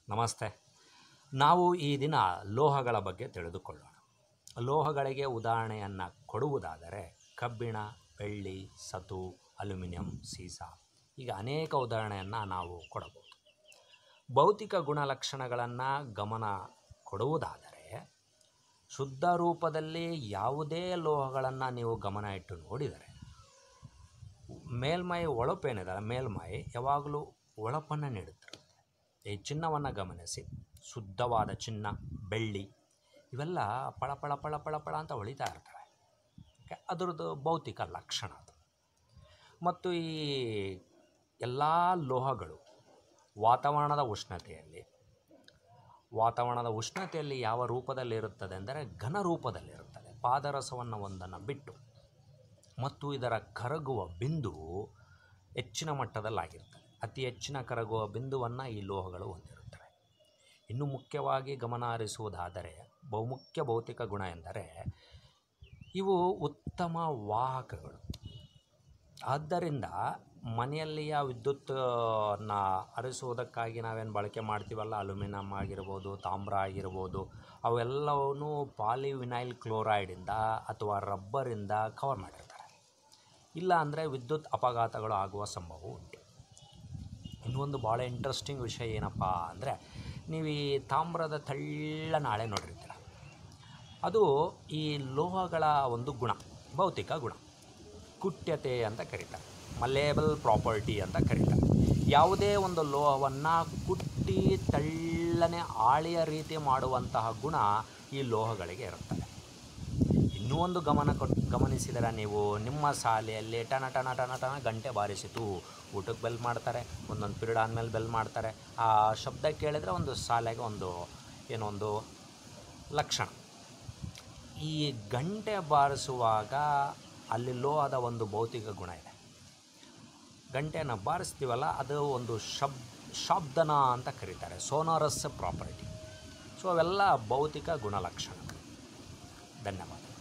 ನಮಸ್ತೆ ನಾವು ಈ ದಿನ ಲೋಹಗಳ ಬಗ್ಗೆ ತಿಳಿದುಕೊಳ್ಳೋಣ ಲೋಹಗಳಿಗೆ ಉದಾಹರಣೆಯನ್ನು ಕೊಡುವುದಾದರೆ ಕಬ್ಬಿಣ ಬೆಳ್ಳಿ ಸತು ಅಲ್ಯೂಮಿನಿಯಂ ಸೀಸ ಈಗ ಅನೇಕ ಉದಾಹರಣೆಯನ್ನು ನಾವು ಕೊಡಬಹುದು ಭೌತಿಕ ಗುಣಲಕ್ಷಣಗಳನ್ನು ಗಮನ ಕೊಡುವುದಾದರೆ ಶುದ್ಧ ರೂಪದಲ್ಲಿ ಯಾವುದೇ ಲೋಹಗಳನ್ನು ನೀವು ಗಮನ ಇಟ್ಟು ನೋಡಿದರೆ ಮೇಲ್ಮೈ ಹೊಳಪೇನಿದೆ ಮೇಲ್ಮೈ ಯಾವಾಗಲೂ ಹೊಳಪನ್ನು ನೀಡುತ್ತಿರುತ್ತೆ ಈ ಚಿನ್ನವನ್ನು ಗಮನಿಸಿ ಶುದ್ಧವಾದ ಚಿನ್ನ ಬೆಳ್ಳಿ ಇವೆಲ್ಲ ಪಳ ಪಳ ಪಳ ಪಳ ಪಳ ಅಂತ ಹೊಳಿತಾ ಇರ್ತವೆ ಓಕೆ ಅದರದ್ದು ಭೌತಿಕ ಲಕ್ಷಣ ಅದು ಮತ್ತು ಈ ಎಲ್ಲ ಲೋಹಗಳು ವಾತಾವರಣದ ಉಷ್ಣತೆಯಲ್ಲಿ ವಾತಾವರಣದ ಉಷ್ಣತೆಯಲ್ಲಿ ಯಾವ ರೂಪದಲ್ಲಿರುತ್ತದೆ ಅಂದರೆ ಘನ ರೂಪದಲ್ಲಿರುತ್ತದೆ ಪಾದರಸವನ್ನು ಒಂದನ್ನು ಬಿಟ್ಟು ಮತ್ತು ಇದರ ಕರಗುವ ಬಿಂದು ಹೆಚ್ಚಿನ ಮಟ್ಟದಲ್ಲಾಗಿರ್ತದೆ ಅತಿ ಹೆಚ್ಚಿನ ಕರಗುವ ಬಿಂದುವನ್ನು ಈ ಲೋಹಗಳು ಹೊಂದಿರುತ್ತವೆ ಇನ್ನು ಮುಖ್ಯವಾಗಿ ಗಮನ ಹರಿಸುವುದಾದರೆ ಬಹುಮುಖ್ಯ ಭೌತಿಕ ಗುಣ ಎಂದರೆ ಇವು ಉತ್ತಮ ವಾಹಕಗಳು ಆದ್ದರಿಂದ ಮನೆಯಲ್ಲಿಯ ವಿದ್ಯುತ್ತನ್ನು ಹರಿಸುವುದಕ್ಕಾಗಿ ನಾವೇನು ಬಳಕೆ ಮಾಡ್ತೀವಲ್ಲ ಅಲ್ಯೂಮಿನಿಯಂ ಆಗಿರ್ಬೋದು ತಾಮ್ರ ಆಗಿರ್ಬೋದು ಅವೆಲ್ಲವನ್ನೂ ಪಾಲಿವಿನೈಲ್ ಕ್ಲೋರೈಡಿಂದ ಅಥವಾ ರಬ್ಬರಿಂದ ಕವರ್ ಮಾಡಿರ್ತಾರೆ ಇಲ್ಲ ಅಂದರೆ ವಿದ್ಯುತ್ ಅಪಘಾತಗಳು ಆಗುವ ಸಂಭವ ಉಂಟು ಇನ್ನೊಂದು ಭಾಳ ಇಂಟ್ರೆಸ್ಟಿಂಗ್ ವಿಷಯ ಏನಪ್ಪ ಅಂದರೆ ನೀವು ಈ ತಾಮ್ರದ ತೆಳ್ಳ ನಾಳೆ ನೋಡಿರ್ತೀರ ಅದು ಈ ಲೋಹಗಳ ಒಂದು ಗುಣ ಭೌತಿಕ ಗುಣ ಕುಟ್ಯತೆ ಅಂತ ಕರೀತಾರೆ ಮಲೇಬಲ್ ಪ್ರಾಪರ್ಟಿ ಅಂತ ಕರೀತಾರೆ ಯಾವುದೇ ಒಂದು ಲೋಹವನ್ನು ಕುಟ್ಟಿ ತೆಳ್ಳನೆ ಆಳಿಯ ರೀತಿ ಮಾಡುವಂತಹ ಗುಣ ಈ ಲೋಹಗಳಿಗೆ ಇರುತ್ತದೆ ಇನ್ನೂ ಒಂದು ಗಮನ ಕೊಟ್ಟು ಗಮನಿಸಿದರೆ ನೀವು ನಿಮ್ಮ ಶಾಲೆಯಲ್ಲಿ ಟನ ಟನ ಟನ ಟನ ಗಂಟೆ ಬಾರಿಸಿತು ಊಟಕ್ಕೆ ಬೆಲ್ ಮಾಡ್ತಾರೆ ಒಂದೊಂದು ಪಿರಿಯಡ್ ಆದಮೇಲೆ ಬೆಲ್ ಮಾಡ್ತಾರೆ ಆ ಶಬ್ದ ಕೇಳಿದರೆ ಒಂದು ಶಾಲೆಗೆ ಒಂದು ಏನೋ ಒಂದು ಲಕ್ಷಣ ಈ ಗಂಟೆ ಬಾರಿಸುವಾಗ ಅಲ್ಲಿ ಲೋಹದ ಒಂದು ಭೌತಿಕ ಗುಣ ಇದೆ ಗಂಟೆಯನ್ನು ಬಾರಿಸ್ತೀವಲ್ಲ ಅದು ಒಂದು ಶಬ್ ಶಬ್ದನ ಅಂತ ಕರೀತಾರೆ ಸೋನಾರಸ್ ಪ್ರಾಪರ್ಟಿ ಸೊ ಅವೆಲ್ಲ ಭೌತಿಕ ಗುಣಲಕ್ಷಣಗಳು ಧನ್ಯವಾದ